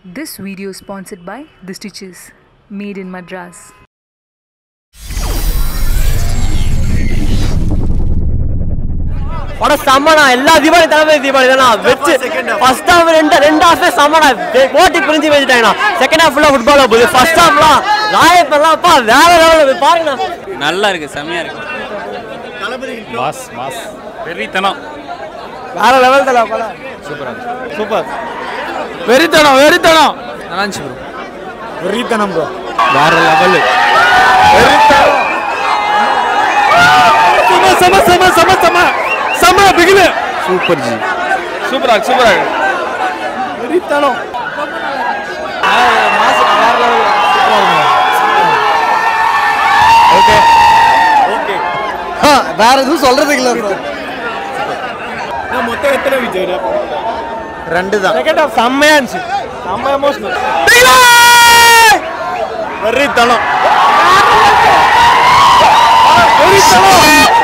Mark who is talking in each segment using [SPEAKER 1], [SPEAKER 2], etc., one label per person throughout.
[SPEAKER 1] This video is sponsored by The Stitches, made in Madras.
[SPEAKER 2] படம் செம்மடா எல்லா தீபாவளி தளபதி தீபாவளி தானா வச்சு ஃபர்ஸ்ட் ஹாஃப் ரெண்டு ரெண்டு ஹாஃபே செம்மடா ஓட்டி பிரிஞ்சு வச்சுட்டாங்கண்ணா செகண்ட் ஹாஃப் ஃபுல்லாக ஃபுட்பால் போகுது ஃபர்ஸ்ட் ஹாஃப்லாம் ராயப்பெல்லாம் அப்பா வேற லெவலில் பாருங்கண்ணா
[SPEAKER 3] நல்லா இருக்கு செம்மையா இருக்கு
[SPEAKER 4] மாஸ் மாஸ் வெறித்தனம்
[SPEAKER 2] வேற லெவல் தல படம்
[SPEAKER 4] சூப்பர் வெறித்தனம் வெறித்தனம்
[SPEAKER 2] நல்லா இருந்துச்சு ப்ரோ
[SPEAKER 4] வெறித்தனம் ப்ரோ வேற லெவல் செம செம செம செம செம செம பிகிலு சூப்பர் ஜி சூப்பரா சூப்பரா வெறித்தனம் ஓகே
[SPEAKER 2] வேற எதுவும் சொல்றதுக்கு இல்லை ப்ரோ
[SPEAKER 4] மொத்தம் எத்தனை விஜய்
[SPEAKER 2] ரெண்டு தான்
[SPEAKER 4] செகண்ட் ஹாஃப் செம்மையா இருந்துச்சு செம்ம எமோஷனல் வெறித்தனம் வெறித்தனம்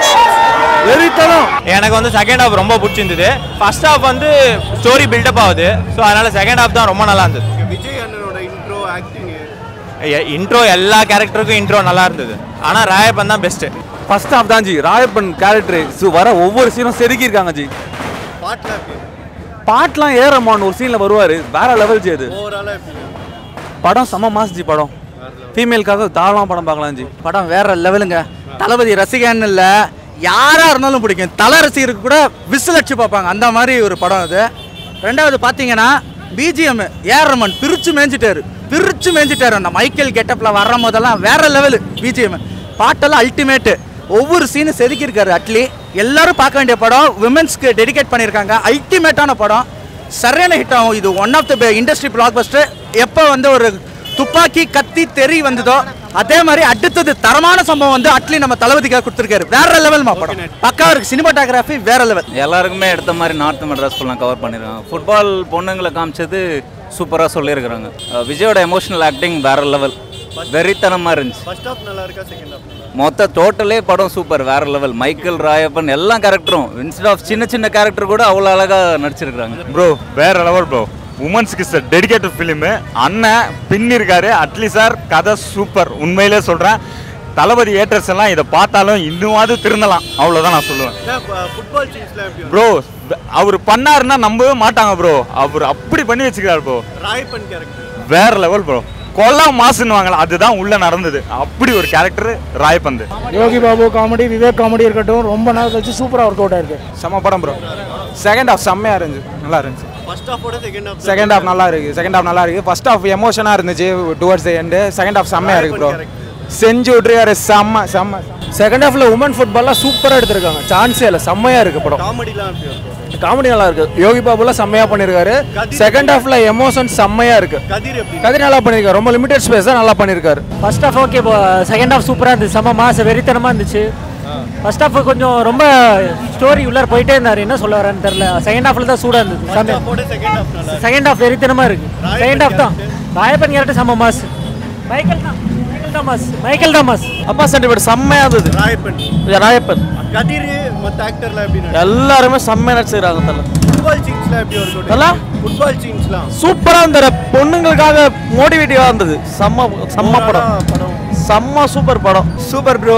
[SPEAKER 4] வெறித்தனம்
[SPEAKER 3] எனக்கு வந்து செகண்ட் ஹாஃப் ரொம்ப பிடிச்சிருந்தது ஃபர்ஸ்ட் ஹாஃப் வந்து ஸ்டோரி பில்டப் ஆகுது ஸோ அதனால செகண்ட் ஹாஃப் தான் ரொம்ப நல்லா இருந்தது
[SPEAKER 5] விஜய் அண்ணனோட இன்ட்ரோ ஆக்டிங்
[SPEAKER 3] இன்ட்ரோ எல்லா கேரக்டருக்கும் இன்ட்ரோ நல்லா இருந்தது ஆனால் ராயப்பன் தான் பெஸ்ட்டு
[SPEAKER 4] ஃபர்ஸ்ட் ஹாஃப் தான் ஜி ராயப்பன் கேரக்டர் வர ஒவ்வொரு சீனும் செதுக்கியிருக்காங்க ஜி
[SPEAKER 5] பாட்லாம் எப்படி
[SPEAKER 4] பாட்லாம் ஏறமான் ஒரு சீனில் வருவார் வேற லெவல் ஜி அது
[SPEAKER 5] ஓவராலாக எப்படி
[SPEAKER 4] படம் செம்ம மாஸ் ஜி படம் ஃபீமேலுக்காக தாராளமாக படம் பார்க்கலாம் ஜி
[SPEAKER 2] படம் வேற லெவலுங்க தளபதி ரசிகன் இல்லை யாரா இருந்தாலும் பிடிக்கும் தல ரசிகருக்கு கூட விசில் அடிச்சு பார்ப்பாங்க அந்த மாதிரி ஒரு படம் அது ரெண்டாவது பார்த்தீங்கன்னா பிஜிஎம் ஏஆர்ரமன் பிரிச்சு மேய்ஞ்சிட்டாரு பிரிச்சு மேய்ஞ்சிட்டாரு அந்த மைக்கேல் கெட்டப்ல வர்ற போதெல்லாம் வேற லெவலு பிஜிஎம் பாட்டெல்லாம் அல்டிமேட்டு ஒவ்வொரு சீனும் செதுக்கியிருக்காரு அட்லி எல்லாரும் பார்க்க வேண்டிய படம் விமென்ஸ்க்கு டெடிகேட் பண்ணியிருக்காங்க அல்டிமேட்டான படம் சரியான ஹிட் ஆகும் இது one of the industry blockbuster எப்போ வந்து ஒரு துப்பாக்கி கத்தி தெறி வந்ததோ அதே மாதிரி அடுத்தது தரமான சம்பவம் வந்து அட்லி நம்ம தளபதிக்காக கொடுத்துருக்காரு வேற லெவல் படம் பக்கா இருக்கு சினிமாட்டோகிராஃபி வேற லெவல்
[SPEAKER 3] எல்லாருக்குமே எடுத்த மாதிரி நார்த் மெட்ராஸ் ஃபுல்லாக கவர் பண்ணியிருக்காங்க ஃபுட்பால் பொண்ணுங்களை காமிச்சது சூப்பராக சொல்லியிருக்கிறாங்க அஹ் விஜயோட எமோஷனல் ஆக்டிங் வேற லெவல் வெறித்தனமாக இருந்துச்சு
[SPEAKER 5] ஃபர்ஸ்ட் ஹாஃப் நல்லா இருக்கா செகண்ட் ஹாஃப்
[SPEAKER 3] மொத்த டோட்டலே படம் சூப்பர் வேற லெவல் மைக்கேல் ராயப்பன் எல்லா கேரக்டரும் இன்ஸ்டெட் ஆஃப் சின்ன சின்ன கேரக்டர் கூட அவ்வளோ அழகாக நடிச்சிருக்காங்க
[SPEAKER 6] ப்ரோ வேற லெவல் ப்ரோ உமன்ஸ்க்கு சார் டெடிகேட்டட் ஃபிலிமு அண்ணன் பின்னிருக்காரு அட்லி சார் கதை சூப்பர் உண்மையிலே சொல்கிறேன் தளபதி ஏட்டர்ஸ் எல்லாம் இதை பார்த்தாலும் இன்னுமாவது திருந்தலாம் அவ்வளோதான் நான் சொல்லுவேன்
[SPEAKER 5] ஃபுட்பால் சீன்ஸ்லாம் எப்படி
[SPEAKER 6] ப்ரோ அவர் பண்ணாருன்னா நம்பவே மாட்டாங்க ப்ரோ அவர் அப்படி பண்ணி வச்சுக்கிறார் ப்ரோ
[SPEAKER 5] ராயப்பன் கேரக்டர்
[SPEAKER 6] வேற லெவல் ப்ரோ கொல்லா மாசுன்னு வாங்கலாம் அதுதான் உள்ள நடந்தது அப்படி ஒரு கேரக்டர் ராயப்பந்து
[SPEAKER 7] யோகி பாபு காமெடி விவேக் காமெடி இருக்கட்டும் ரொம்ப நாள் கழிச்சு சூப்பராக ஒர்க் அவுட் ஆயிருக்கு
[SPEAKER 4] செம்ம படம் ப்ரோ செகண்ட் ஹாஃப் செம்மையாக இருந்துச்சு நல்லா இருந்துச்சு
[SPEAKER 5] ஃபர்ஸ்ட் ஹாஃபோட செகண்ட் ஹாஃப்
[SPEAKER 4] செகண்ட் ஹாஃப் நல்லா இருக்கு செகண்ட் ஹாஃப் நல்லா இருக்கு ஃபர்ஸ்ட் ஹாஃப் எமோஷனாக இருந்துச்சு towards the end second half செம்மையா இருக்கு ப்ரோ செஞ்சு விட்ருக்காரு செம்ம செம்ம செகண்ட் ஹாஃப்ல உமன் ஃபுட்பால்லாம் சூப்பராக எடுத்திருக்காங்க சான்ஸே இல்லை செம்மையா இருக்கு படம்
[SPEAKER 5] காமெடிலாம் எப்படி இருக்கும்
[SPEAKER 4] காமெடி நல்லா இருக்கு யோகி பாபுலாம் செம்மையா பண்ணியிருக்காரு செகண்ட் ஹாஃப்ல எமோஷன் செம்மையா இருக்கு
[SPEAKER 5] கதிர் எப்படி
[SPEAKER 4] கதிர் நல்லா பண்ணியிருக்காரு ரொம்ப லிமிடெட் ஸ்பேஸ் தான் நல்லா பண்ணியிருக்காரு
[SPEAKER 7] first half okay second half சூப்பராக இருந்துச்சு செம்ம மாச வெறித்தனமாக இருந்துச்சு ஃபர்ஸ்ட் ஹாஃப் கொஞ்சம் ரொம்ப ஸ்டோரி உள்ளார போயிட்டே இருந்தார் என்ன சொல்ல வரேன்னு தெரியல செகண்ட் ஹாஃப்ல தான் சூடாக இருந்தது
[SPEAKER 5] ஃபர்ஸ்ட் ஹாஃபோட செகண்ட் ஹாஃப் நல்லா இருக்கு
[SPEAKER 7] செகண்ட் ஹாஃப் வெறித்தனமாக இருக்கு செகண்ட் ஹாஃப் தான் ராயப்பன் கேரக்டர் செம்ம மாஸ் மைக்கேல் தான் மைக்கேல் தான் மாஸ் மைக்கேல் தான் மாஸ்
[SPEAKER 4] அப்பா சென்டிமெண்ட் செம்மையா இருந்தது
[SPEAKER 5] ராயப்பன்
[SPEAKER 4] ராயப்பன்
[SPEAKER 5] கதிர் மற்ற ஆக்டர்லாம் எப்படி
[SPEAKER 4] எல்லாருமே செம்மையா நடிச்சிருக்காங்க தல
[SPEAKER 5] ஃபுட்பால் சீன்ஸ்லாம் எப்படி ஒர்க்
[SPEAKER 4] நல்லா?
[SPEAKER 5] அவுட் ஃபுட்பால் சீன்ஸ்லாம்
[SPEAKER 4] சூப்பரா இருந்த பொண்ணுங்களுக்காக மோட்டிவேட்டிவா இருந்தது செம்ம செம்ம படம்
[SPEAKER 5] படம்
[SPEAKER 4] செம்ம சூப்பர் படம்
[SPEAKER 2] சூப்பர் ப்ரோ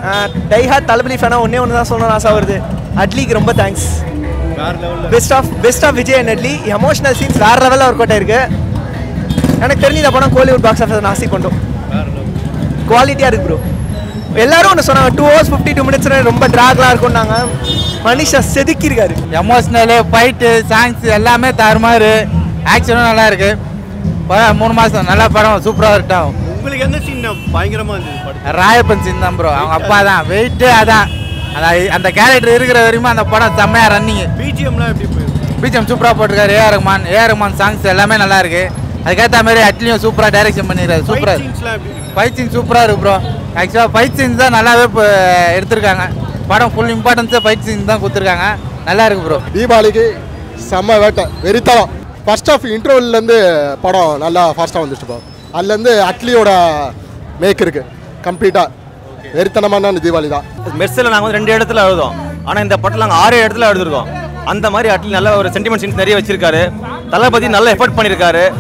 [SPEAKER 2] டைஹா தளபதி ஃபேனா ஒன்னே ஒன்று தான் சொல்லணும் ஆசை வருது அட்லிக்கு ரொம்ப தேங்க்ஸ்
[SPEAKER 5] வேற லெவலில்
[SPEAKER 2] best of best of Vijay and Atlee emotional scenes வேற லெவலில் ஒர்க் அவுட் ஆயிருக்கு எனக்கு தெரிஞ்ச இந்த படம் கோலிவுட் பாக்ஸ் ஆஃபீஸ் நாசி கொண்டோம் குவாலிட்டியாக இருக்கு ப்ரோ எல்லாரும் ஒன்று சொன்னாங்க two hours fifty two minutes ரொம்ப ட்ராக்லாம் இருக்கும்னாங்க மனிஷா செதுக்கியிருக்காரு
[SPEAKER 8] எமோஷ்னலு ஃபைட்டு சாங்ஸ் எல்லாமே தருமாறு ஆக்ஷனும் நல்லா இருக்கு படம் மூணு மாதம் நல்ல படம் சூப்பராக இருக்கட்டும்
[SPEAKER 5] உங்களுக்கு எந்த சீன் பயங்கரமா இருந்தது படம்
[SPEAKER 8] ராயப்பன் சீன் தான் ப்ரோ அவங்க அப்பா தான் வெயிட்டு அதான் அந்த அந்த கேரக்டர் இருக்கிற வரைக்கும் அந்த படம் செம்மையாக ரன்னிங்கு
[SPEAKER 5] பிஜிஎம்லாம் எப்படி போயிருக்கு
[SPEAKER 8] பிஜிஎம் சூப்பராக போட்டிருக்காரு A R Rahman A R Rahman songs எல்லாமே நல்லா இருக்கு அதுக்கேற்ற மாதிரி அட்லியும் சூப்பராக டைரக்ஷன் பண்ணிடுறாரு
[SPEAKER 5] ஃபைட்
[SPEAKER 8] சூப்பராக
[SPEAKER 5] சீன்ஸ்லாம் எப்படி இருக்கு
[SPEAKER 8] ஃபைட் சீன் சூப்பராக இருக்கு ப்ரோ ஆக்சுவலாக ஃபைட் சீன்ஸ் தான் நல்லாவே இப்போ எடுத்திருக்காங்க படம் ஃபுல் இம்பார்ட்டன்ஸாக ஃபைட் சீன் தான் கொடுத்துருக்காங்க நல்லா இருக்கு ப்ரோ
[SPEAKER 9] தீபாவளிக்கு செம்ம வேட்டை வெறித்தனம் ஃபர்ஸ்ட் ஆஃப் இன்டர்வல்லேருந்து படம் நல்லா ஃபாஸ்ட்டாக வந்துச்சு பா அதுலேருந்து அட்லியோட மேக் இருக்கு கம்ப்ளீட்டாக வெறித்தனமான தீபாவளி தான்
[SPEAKER 3] மெர்ஸில் நாங்கள் வந்து ரெண்டு இடத்துல எழுதும் ஆனால் இந்த படத்தில் நாங்கள் ஆறு இடத்துல எழுதிருக்கோம் அந்த மாதிரி அட்லி நல்ல ஒரு சென்டிமெண்ட் சீன்ஸ் நிறைய வச்சிருக்காரு தளபதி நல்ல எஃபர்ட் பண்ணியிருக்காரு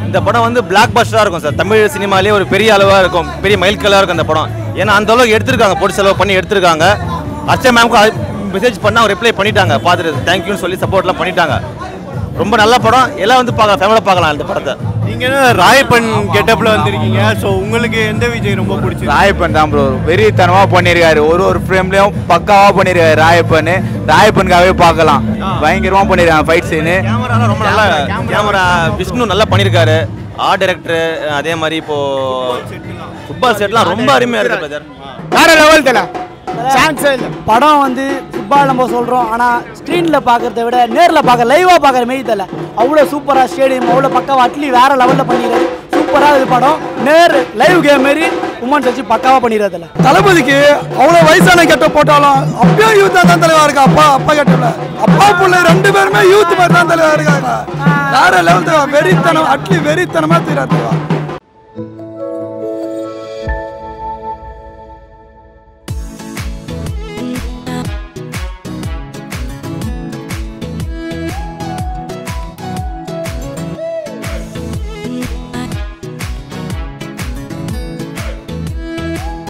[SPEAKER 10] இந்த படம் வந்து பிளாக் பஸ்டராக இருக்கும் சார் தமிழ் சினிமாலேயே ஒரு பெரிய அளவாக இருக்கும் பெரிய மைல்கல்லாக இருக்கும் இந்த படம் ஏன்னா அந்த அளவுக்கு எடுத்திருக்காங்க பொடி செலவு பண்ணி எடுத்திருக்காங்க அர்ச்சா மேம்க்கு மெசேஜ் பண்ண அவங்க ரிப்ளை பண்ணிட்டாங்க பார்த்துட்டு தேங்க்யூன்னு சொல்லி சப்போர்ட்லாம் பண்ணிட்டாங்க ரொம்ப நல்ல படம் எல்லாம் வந்து பார்க்கலாம் ஃபேமிலியாக பார்க்கலாம் இந்த படத்தை
[SPEAKER 5] நீங்க என்ன ராயப்பன் கெட்டப்ல வந்திருக்கீங்க ஸோ உங்களுக்கு எந்த விஜய் ரொம்ப பிடிச்சது
[SPEAKER 11] ராயப்பன் தான் ப்ரோ வெறித்தனமாக பண்ணியிருக்காரு ஒரு ஒரு ஃப்ரேம்லேயும் பக்காவாக பண்ணியிருக்காரு ராயப்பன் ராயப்பனுக்காகவே பார்க்கலாம் பயங்கரமாக பண்ணியிருக்காங்க ஃபைட் சீனு
[SPEAKER 10] கேமராலாம் ரொம்ப நல்லா கேமரா விஷ்ணு நல்லா பண்ணியிருக்காரு ஆர்ட் டைரக்டர் அதே மாதிரி இப்போ ஃபுட்பால் செட்லாம் ரொம்ப அருமையாக இருக்குது பிரதர்
[SPEAKER 12] வேற லெவல் தல சான்ஸே இல்லை படம் வந்து ஃபுட்பால் நம்ம சொல்கிறோம் ஆனால் ஸ்க்ரீனில் பார்க்கறத விட நேரில் பார்க்க லைவாக பார்க்குற மாரி தெரியல அவ்வளோ சூப்பராக ஸ்டேடியம் அவ்வளோ பக்காவாக அட்லி வேற லெவலில் பண்ணிடுறாரு சூப்பராக இது படம் நேர் லைவ் கேம் மாரி உமன்ஸ் வச்சு பக்காவாக பண்ணிடுறதில்ல
[SPEAKER 13] தளபதிக்கு அவ்வளோ வயசான கெட்ட போட்டாலும் அப்பயும் யூத்தாக தான் தலைவா இருக்கா அப்பா அப்பா கெட்டல அப்பா புள்ள ரெண்டு பேருமே யூத் மாதிரி தான் தலைவா இருக்காங்க வேற லெவல் தலைவா வெறித்தனம் அட்லி வெறித்தனமா தீரா தலைவா